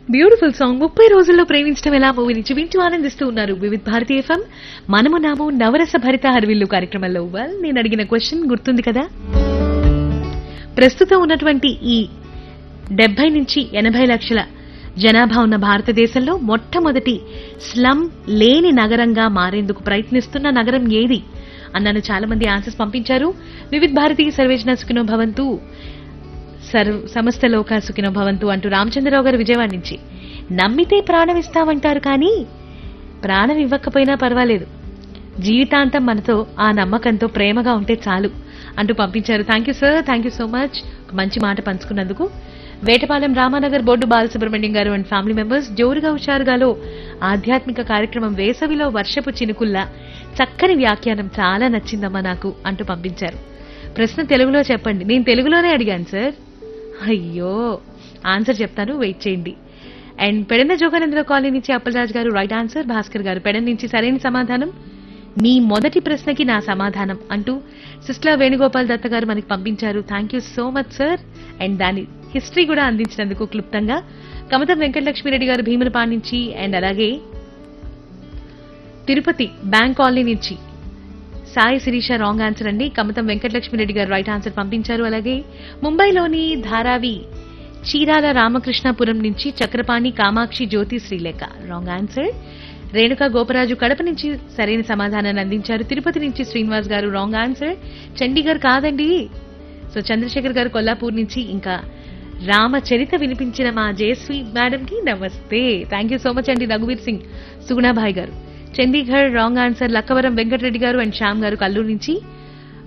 beautiful song ముప్పై రోజుల్లో ప్రేమించడం ఎలా మూవీ నుంచి వింటూ ఆనందిస్తూ ఉన్నారు వివిధ్ భారతి ఎఫ్ఎం మనము నాము నవరస భరిత హరివిల్లు కార్యక్రమంలో వెల్ నేను అడిగిన క్వశ్చన్ గుర్తుంది కదా ప్రస్తుతం ఉన్నటువంటి ఈ డెబ్బై నుంచి ఎనభై లక్షల జనాభా ఉన్న భారతదేశంలో మొట్టమొదటి స్లమ్ లేని నగరంగా మారేందుకు ప్రయత్నిస్తున్న నగరం ఏది అన్నాను చాలా మంది ఆన్సర్స్ పంపించారు వివిధ్ భారతి సర్వేజన సుఖినో భవంతు సర్వ సమస్త లోక సుఖినో భవంతు అంటూ రామచంద్రరావు గారు విజయవాడ నుంచి నమ్మితే ప్రాణం ఇస్తామంటారు కానీ ప్రాణం ఇవ్వకపోయినా పర్వాలేదు జీవితాంతం మనతో ఆ నమ్మకంతో ప్రేమగా ఉంటే చాలు అంటూ పంపించారు thank you sir thank you so much ఒక మంచి మాట పంచుకున్నందుకు వేటపాలెం రామానగర్ బోర్డు బాలసుబ్రహ్మణ్యం గారు అండ్ ఫ్యామిలీ మెంబర్స్ జోరుగా హుషారుగాలో ఆధ్యాత్మిక కార్యక్రమం వేసవిలో వర్షపు చినుకుల్లా చక్కని వ్యాఖ్యానం చాలా నచ్చిందమ్మా నాకు అంటూ పంపించారు ప్రశ్న తెలుగులో చెప్పండి నేను తెలుగులోనే అడిగాను సార్ అయ్యో ఆన్సర్ చెప్తాను వెయిట్ చేయండి అండ్ పెడన జోగానంద్ర కాలనీ నుంచి అప్పలరాజు గారు రైట్ ఆన్సర్ భాస్కర్ గారు పెడన నుంచి సరైన సమాధానం మీ మొదటి ప్రశ్నకి నా సమాధానం అంటూ సిస్లా వేణుగోపాల్ దత్త గారు మనకి పంపించారు thank you so much sir and దాని హిస్టరీ కూడా అందించినందుకు క్లుప్తంగా కమతం వెంకటలక్ష్మిరెడ్డి గారు భీములపాడు నుంచి అండ్ అలాగే తిరుపతి బ్యాంక్ కాలనీ నుంచి సాయి శిరీష రాంగ్ ఆన్సర్ అండి కమతం వెంకటలక్ష్మిరెడ్డి గారు రైట్ ఆన్సర్ పంపించారు అలాగే ముంబైలోని ధారావి చీరాల రామకృష్ణాపురం నుంచి చక్రపాణి కామాక్షి జ్యోతి శ్రీలేఖ రాంగ్ ఆన్సర్ రేణుక గోపరాజు కడప నుంచి సరైన సమాధానాన్ని అందించారు తిరుపతి నుంచి శ్రీనివాస్ గారు రాంగ్ ఆన్సర్ చండీగఢ్ కాదండి సో చంద్రశేఖర్ గారు కొల్లాపూర్ నుంచి ఇంకా రామచరిత వినిపించిన మా జయశ్రీ మేడం కి నమస్తే థ్యాంక్ యూ సో మచ్ అండి రఘువీర్ Singh Sugunabhai garu Chandigarh wrong answer Lakkavaram Venkatareddy garu and Shyam గారు కల్లూరు నుంచి